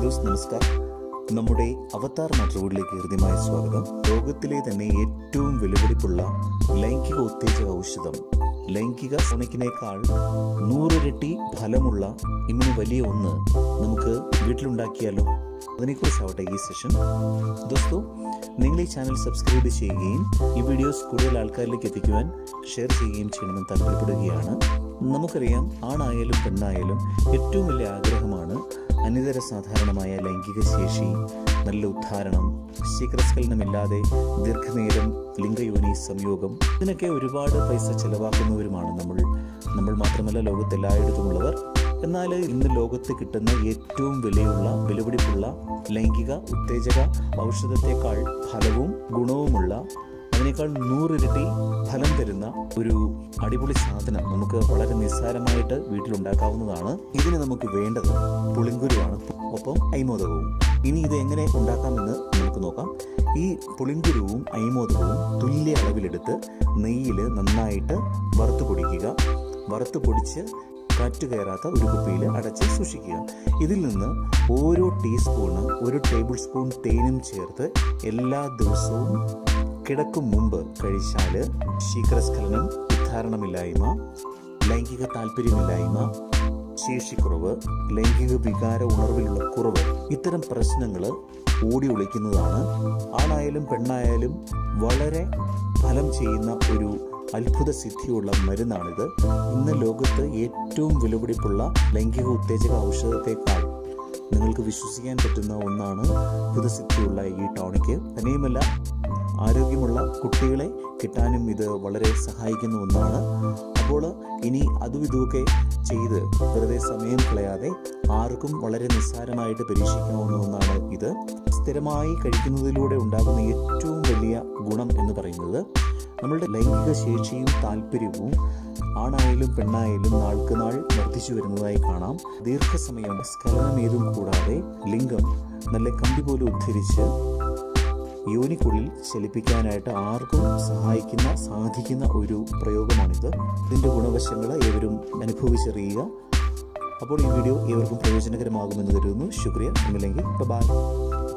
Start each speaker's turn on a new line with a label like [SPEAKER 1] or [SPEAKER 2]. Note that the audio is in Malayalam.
[SPEAKER 1] ദോസ് നമസ്കാരം നമ്മുടെ അവതാർ മാട്രിമോണിലേക്ക് ഹൃദ്യമായ സ്വാഗതം ലോകത്തിലെ തന്നെ ഏറ്റവും വിലപിടിപ്പുള്ള ലൈംഗിക ഉത്തേജക ഔഷധം ലൈംഗിക സോണിക്കിനേക്കാൾ നൂറിരട്ടി ഫലമുള്ള ഇങ്ങനെ വലിയ ഒന്ന് നമുക്ക് വീട്ടിലുണ്ടാക്കിയാലോ അതിനെക്കുറിച്ചാവട്ടെ ഈ സെഷൻ ദോസ്തോ നിങ്ങൾ ഈ ചാനൽ സബ്സ്ക്രൈബ് ചെയ്യുകയും ഈ വീഡിയോസ് കൂടുതൽ ആൾക്കാരിലേക്ക് എത്തിക്കുവാൻ ഷെയർ ചെയ്യുകയും ചെയ്യണമെന്ന് താല്പര്യപ്പെടുകയാണ് നമുക്കറിയാം ആണായാലും പെണ്ണായാലും ഏറ്റവും വലിയ ആഗ്രഹമാണ് അനിതര സാധാരണമായ ലൈംഗിക ശേഷി നല്ല ഉദ്ധാരണം ശീഘ്രസ്ഖലനമില്ലാതെ ദീർഘനേരം ലിംഗയോനി സംയോഗം ഇതിനൊക്കെ ഒരുപാട് പൈസ ചെലവാക്കുന്നവരുമാണ് നമ്മൾ നമ്മൾ മാത്രമല്ല ലോകത്തെല്ലായിടത്തുമുള്ളവർ എന്നാൽ ഇന്ന് ലോകത്ത് കിട്ടുന്ന ഏറ്റവും വിലയുള്ള വിലപിടിപ്പുള്ള ലൈംഗിക ഉത്തേജക ഔഷധത്തെക്കാൾ ഫലവും ഗുണവുമുള്ള അതിനേക്കാൾ നൂറിരട്ടി ഫലം തരുന്ന ഒരു അടിപൊളി സാധനം നമുക്ക് വളരെ നിസ്സാരമായിട്ട് വീട്ടിലുണ്ടാക്കാവുന്നതാണ് ഇതിന് നമുക്ക് വേണ്ടത് പുളിങ്കുരുവാണ് ഒപ്പം ഐമോദകവും ഇനി ഇത് എങ്ങനെ ഉണ്ടാക്കാമെന്ന് നമുക്ക് നോക്കാം ഈ പുളിങ്കുരുവും ഐമോദകവും തുല്യ അളവിലെടുത്ത് നെയ്യിൽ നന്നായിട്ട് വറുത്ത് പൊടിക്കുക വറുത്ത് പൊടിച്ച് കാറ്റ് കയറാത്ത ഒരു കുപ്പിയിൽ അടച്ച് സൂക്ഷിക്കുക ഇതിൽ നിന്ന് ഓരോ ടീസ്പൂണ് ഒരു ടേബിൾ സ്പൂൺ തേനും ചേർത്ത് എല്ലാ ദിവസവും കിടക്കും മുമ്പ് കഴിച്ചാൽ ശീഘ്രസ്ഖലനം ഉദ്ധാരണമില്ലായ്മ ലൈംഗിക താല്പര്യമില്ലായ്മ ശേഷിക്കുറവ് ലൈംഗിക വികാര ഉണർവിലുള്ള കുറവ് ഇത്തരം പ്രശ്നങ്ങൾ ഓടി ഒളിക്കുന്നതാണ് ആണായാലും പെണ്ണായാലും വളരെ ഫലം ചെയ്യുന്ന ഒരു അത്ഭുത സിദ്ധിയുള്ള മരുന്നാണിത് ഇന്ന് ലോകത്ത് ഏറ്റവും വിലപിടിപ്പുള്ള ലൈംഗിക ഉത്തേജക ഔഷധത്തെക്കാൾ നിങ്ങൾക്ക് വിശ്വസിക്കാൻ പറ്റുന്ന ഒന്നാണ് അത്ഭുതസിദ്ധിയുള്ള ഈ ടോണിക്ക് തന്നെയുമല്ല ആരോഗ്യമുള്ള കുട്ടികളെ കിട്ടാനും ഇത് വളരെ സഹായിക്കുന്ന ഒന്നാണ് അപ്പോൾ ഇനി അതും ഇതുമൊക്കെ ചെയ്ത് വെറുതെ സമയം കളയാതെ ആർക്കും വളരെ നിസ്സാരമായിട്ട് പരീക്ഷിക്കാവുന്ന ഒന്നാണ് ഇത് സ്ഥിരമായി കഴിക്കുന്നതിലൂടെ ഉണ്ടാകുന്ന ഏറ്റവും വലിയ ഗുണം എന്ന് പറയുന്നത് നമ്മളുടെ ലൈംഗിക ശേഷിയും താല്പര്യവും ആണായാലും പെണ്ണായാലും നാൾക്ക് നാൾ വർദ്ധിച്ചു വരുന്നതായി കാണാം ദീർഘസമയം സ്ഖലനം ഏതും കൂടാതെ ലിംഗം നല്ല കമ്പി പോലെ ഉദ്ധരിച്ച് യോനിക്കുള്ളിൽ ചലിപ്പിക്കാനായിട്ട് ആർക്കും സഹായിക്കുന്ന സാധിക്കുന്ന ഒരു പ്രയോഗമാണിത് ഇതിൻ്റെ ഗുണവശങ്ങൾ ഏവരും അനുഭവിച്ചറിയുക അപ്പോൾ ഈ വീഡിയോ ഏവർക്കും പ്രയോജനകരമാകുമെന്ന് കരുതുന്നു ശുക്രിയ ഒന്നില്ലെങ്കിൽ ബൈ